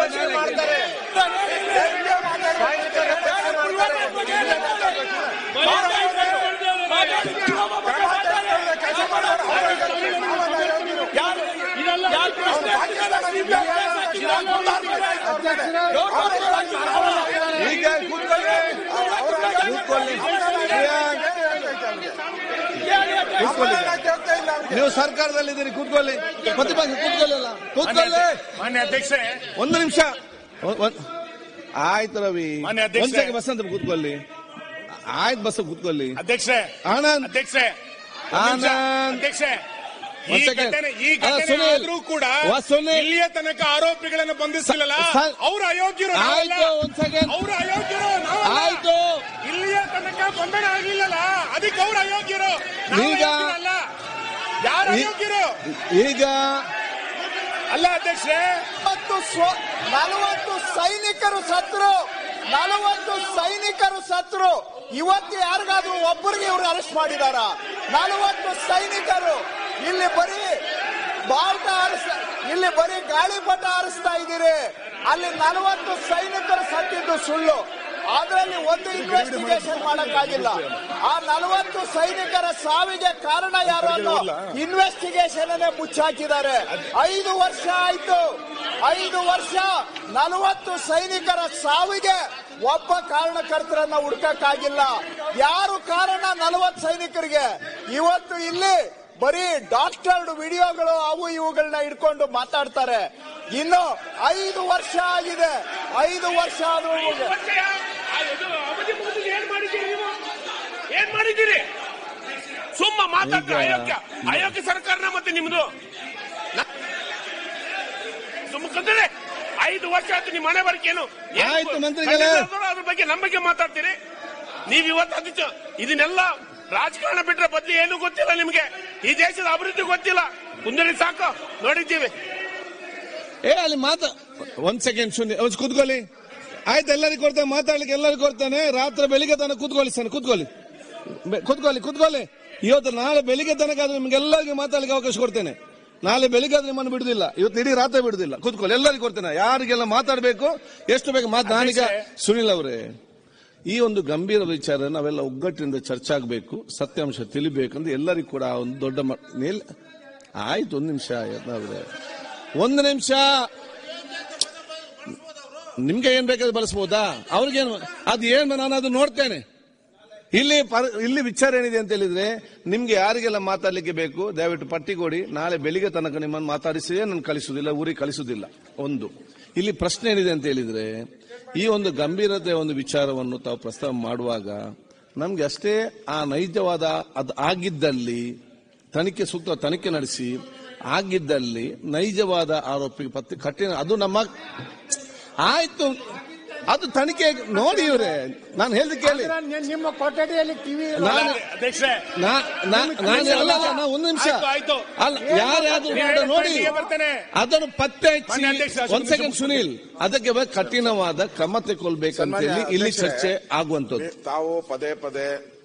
ರಕ್ಷಣೆ ಮಾಡ್ತಾರೆ ಈಗ ಕೂತ್ಕೊಳ್ಳಿ ಕೂತ್ಕೊಳ್ಳಿ ನೀವು ಸರ್ಕಾರದಲ್ಲಿದ್ದೀರಿ ಕೂತ್ಕೊಳ್ಳಿ ಪ್ರತಿಪಕ್ಷ ಕೂತ್ಕೊಳ್ಳಲ್ಲ ಕೂತ್ಕೊಳ್ಳಿ ಮಾನ್ಯ ಅಧ್ಯಕ್ಷೆ ಒಂದು ನಿಮಿಷ ಒ- ಒಂದ್- ಆಯ್ತು ರವಿ ಮಾನ್ಯ ಅಧ್ಯಕ್ಷೆ. ಒಂದ್ ಸೆಕೆಂಡ್ ಬಸ್ ಅಂತ ಕೂತ್ಕೊಳ್ಳಿ ಆಯ್ತು ಬಸ್ ಕೂತ್ಕೊಳ್ಳಿ ಅಧ್ಯಕ್ಷೆ ಆನಂದ್ ಅಧ್ಯಕ್ಷೆ ಒಂದ್ ನಿಮಿಷ. ಆನಂದ್. ಅಧ್ಯಕ್ಷೆ ಈ ಒಂದ್ second. ಘಟನೆ ಈ ಅಲ್ಲ, ಘಟನೆ ಸುನೀಲ್. ಆದ್ರೂ ಕೂಡ ವಾ, ಸುನೀಲ್. ಇಲ್ಲಿಯ ತನಕ ಆರೋಪಿಗಳನ್ನು ಬಂಧಿಸಿಲ್ಲ ಸ- ಸ- ಅವ್ರು ಅಯೋಗ್ಯರು ಆಯ್ತು ಒಂದ್ ಸೆಕೆಂಡ್ ಅವರು ಅಯೋಗ್ಯರು ನಾವಲ್ಲ. ಆಯ್ತು ಇಲ್ಲಿಯ ತನಕ ಬಂಧನ ಆಗ್ಲಿಲ್ಲಲ್ಲ ಅದಕ್ಕೆ ಅವ್ರು ಅಯೋಗ್ಯರು ನಾವು ಈಗ- ಅಯೋಗ್ಯರಲ್ಲ. ಯಾರು ಈ- ಅಯೋಗ್ಯರು ಈಗ ಅಲ್ಲ ಅಧ್ಯಕ್ಷೆ ನಲವತ್ತು ಸ್ವ- ನಲವತ್ತು ಸೈನಿಕರು ಸತ್ರು ನಲವತ್ತು ಸೈನಿಕರು ಸತ್ರು ಇವತ್ತು ಯಾರಿಗಾದ್ರೂ ಒಬ್ಬರಿಗೆ ಇವ್ರು ಅರೆಸ್ಟ್ ಮಾಡಿದಾರ ನಲವತ್ತು ಸೈನಿಕರು ಇಲ್ಲಿ ಬರೀ ಭಾರತ ಆರಿಸ ಇಲ್ಲಿ ಬರೀ ಗಾಳಿಪಟ ಆರಿಸ್ತಾ ಇದ್ದೀರಿ ಅಲ್ಲಿ ನಲವತ್ತು ಸೈನಿಕರು ಸತ್ತಿದ್ದು ಸುಳ್ಳು ಅದರಲ್ಲಿ ಒಂದು ಇನ್ವೆಸ್ಟಿಗೇಷನ್ ಮಾಡಕ್ಕಾಗಿಲ್ಲ ಆ ನಲವತ್ತು ಸೈನಿಕರ ಸಾವಿಗೆ ಕಾರಣ ಯಾರು ಅನ್ನೋ ಇನ್ವೆಸ್ಟಿಗೇಷನ್ ಅನ್ನೇ ಮುಚ್ಚಾಕಿದ್ದಾರೆ ಐದು ವರ್ಷ ಆಯ್ತು ಐದು ವರ್ಷ ನಲವತ್ತು ಸೈನಿಕರ ಸಾವಿಗೆ ಒಬ್ಬ ಕಾರಣಕರ್ತರನ್ನ ಹುಡುಕಕ್ಕಾಗಿಲ್ಲ ಯಾರು ಕಾರಣ ನಲವತ್ತು ಸೈನಿಕರಿಗೆ ಇವತ್ತು ಇಲ್ಲಿ ಬರೀ ಡಾಕ್ಟರ್ಡ್ ವಿಡಿಯೋಗಳು ಅವು ಇವುಗಳನ್ನ ಇಟ್ಕೊಂಡು ಮಾತಾಡ್ತಾರೆ ಇನ್ನು ಐದು ವರ್ಷ ಆಗಿದೆ ಐದು ವರ್ಷ ಆದ್ರೂ ಅವಧಿ ಮುಗಿದಿದೆ, ಏನ್ ಮಾಡಿದ್ದೀರಿ ನೀವು ಏನ್ ಮಾಡಿದ್ದೀರಿ ಸುಮ್ಮ ಮಾತಾಡ್ತಾರೆ ಈಗ- ಅಯೋಗ್ಯ ಅಯೋಗ್ಯ ಸರ್ಕಾರನ ಮತ್ತೆ ನಿಮ್ದು ಸುಮ್ಮನೆ ಐದು ವರ್ಷ ಆಯ್ತು ನಿಮ್ಮ ಮನೆ ಬರಕೇನು ಏನ್ ಆಯ್ತು ಮಂತ್ರಿಗಳೇ. ಅದ್ರ ಬಗ್ಗೆ ನಮ್ಮ ಬಗ್ಗೆ ಮಾತಾಡ್ತೀರಿ ನೀವ್ ಇವತ್ತು ಅದಕ್ಕೆ ಇದನ್ನೆಲ್ಲ ರಾಜಕಾರಣ ಬಿಟ್ರೆ ಬದ್ಲಿ ಏನು ಗೊತ್ತಿಲ್ಲ ನಿಮ್ಗೆ ಈ ದೇಶದ ಅಭಿವೃದ್ಧಿ ಗೊತ್ತಿಲ್ಲ ಕುಂದರಿ ಸಾಕು ನೋಡಿದ್ದೀವಿ ಏ ಅಲ್ಲಿ ಮಾತಾ ಒಂದ್ ಸೆಕೆಂಡ್ ಶೂನ್ಯ ಒಂದ್ ಕೂತ್ಕೊಳ್ಳಿ ಆಯ್ತು ಎಲ್ಲರಿಗೂ ಕೊಡ್ತೇನೆ ಮಾತಾಡ್ಲಿಕ್ಕೆ ಎಲ್ಲರಿಗೂ ಕೊಡ್ತೇನೆ ರಾತ್ರಿ ಬೆಳಿಗ್ಗೆ ತನಕ ಕೂತ್ಕೊಳ್ಳಿ ಸರ್ ಕೂತ್ಕೊಳ್ಳಿ ಬೆ- ಕೂತ್ಕೊಳ್ಳಿ ಕೂತ್ಕೊಳ್ಳಿ ಇವತ್ತು ನಾಳೆ ಬೆಳಿಗ್ಗೆ ತನಕ ಆದ್ರೆ ನಿಮ್ಗೆಲ್ಲರಿಗೂ ಮಾತಾಡ್ಲಿಕ್ಕೆ ಅವಕಾಶ ಕೊಡ್ತೇನೆ ನಾಳೆ ಬೆಳಿಗ್ಗೆ ಆದ್ರೆ ನಿಮ್ಮನ್ನು ಬಿಡುದಿಲ್ಲ ಇವತ್ತು ಇಡೀ ರಾತ್ರಿ ಬಿಡುದಿಲ್ಲ ಕೂತ್ಕೊಳ್ಳಿ ಎಲ್ಲರಿಗೂ ಕೊಡ್ತೇನೆ ಯಾರಿಗೆಲ್ಲ ಮಾತಾಡಬೇಕು ಎಷ್ಟು ಬೇಕು ಮಾತು ನಾನೀಗ ಸುನಿಲ್ ಅವರೇ ಈ ಒಂದು ಗಂಭೀರ ವಿಚಾರ ನಾವೆಲ್ಲ ಒಗ್ಗಟ್ಟಿನಿಂದ ಚರ್ಚೆ ಆಗಬೇಕು ಸತ್ಯಾಂಶ ತಿಳಿಬೇಕಂದ್ರೆ ಎಲ್ಲರಿಗೂ ಕೂಡ ಆ ಒಂದು ದೊಡ್ಡ ಮ- ಮೇಲ್ ಆಯ್ತು ಒಂದು ನಿಮಿಷ ಯತ್ನಾವ್ರೆ ಒಂದು ನಿಮಿಷ ನಿಮ್ಗೆ ಏನ್ ಬೇಕಾದ್ರೆ ಬಳಸಬಹುದಾ ಅವ್ರಿಗೇನು ಅದು ಏನ್ ನಾನು ಅದು ನೋಡ್ತೇನೆ ಇಲ್ಲಿ ಪರ- ಇಲ್ಲಿ ವಿಚಾರ ಏನಿದೆ ಅಂತ ಹೇಳಿದ್ರೆ ನಿಮ್ಗೆ ಯಾರಿಗೆಲ್ಲ ಮಾತಾಡ್ಲಿಕ್ಕೆ ಬೇಕು ದಯವಿಟ್ಟು ಪಟ್ಟಿ ಕೊಡಿ ನಾಳೆ ಬೆಳಿಗ್ಗೆ ತನಕ ನಿಮ್ಮನ್ನು ಮಾತಾಡಿಸಿಯೇ ನಾನು ಕಳಿಸುವುದಿಲ್ಲ ಊರಿಗೆ ಕಳಿಸುವುದಿಲ್ಲ ಒಂದು ಇಲ್ಲಿ ಪ್ರಶ್ನೆ ಏನಿದೆ ಅಂತ ಹೇಳಿದ್ರೆ ಈ ಒಂದು ಗಂಭೀರತೆ ಒಂದು ವಿಚಾರವನ್ನು ತಾವು ಪ್ರಸ್ತಾವ ಮಾಡುವಾಗ ನಮ್ಗೆ ಅಷ್ಟೇ ಆ ನೈಜವಾದ ಅದು ಆಗಿದ್ದಲ್ಲಿ ತನಿಖೆ ಸೂಕ್ತ ತನಿಖೆ ನಡೆಸಿ ಆಗಿದ್ದಲ್ಲಿ ನೈಜವಾದ ಆರೋಪಿಗೆ ಪತ್ತೆ ಕಠಿಣ ಅದು ನಮ್ಮ ಆಯ್ತು ಅದು ತನಿಖೆ ನೋಡಿ ಇವ್ರೆ ನಾನು ಹೇಳ್ದು ಕೇಳಿ ನಿಮ್ಮ ಕೊಠಡಿಯಲ್ಲಿ ಟಿವಿ ನಾನು ಅಧ್ಯಕ್ಷೆ ನಾ- ನಾ- ನಾನು ಅಲ್ಲ ಅಲ್ಲ, ನಾ ಒಂದು ನಿಮಿಷ ಆಯ್ತು, ಆಯ್ತು. ಅಲ್ಲ ಯಾರ್ಯಾದ್ರು ನೀವು ಕೂಡ ನೋಡಿ ಹೇಳಿದ ಬರ್ತೇನೆ. ಅದನ್ನು ಪತ್ತೆ ಹಚ್ಚಿ ಮಾನ್ಯ ಅಧ್ಯಕ್ಷ, ಒಂದ್ ಸೆಕೆಂಡ್ ಸುನೀಲ್ ಅದಕ್ಕೆ ಬ- ಕಠಿಣವಾದ ಕ್ರಮ ತೆಗೊಳ್ಬೇಕಂತ ಹೇಳಿ ಇಲ್ಲಿ ಚರ್ಚೆ ಆಗುವಂತದ್ದು ತಾವು ಪದೇ ಪದೇ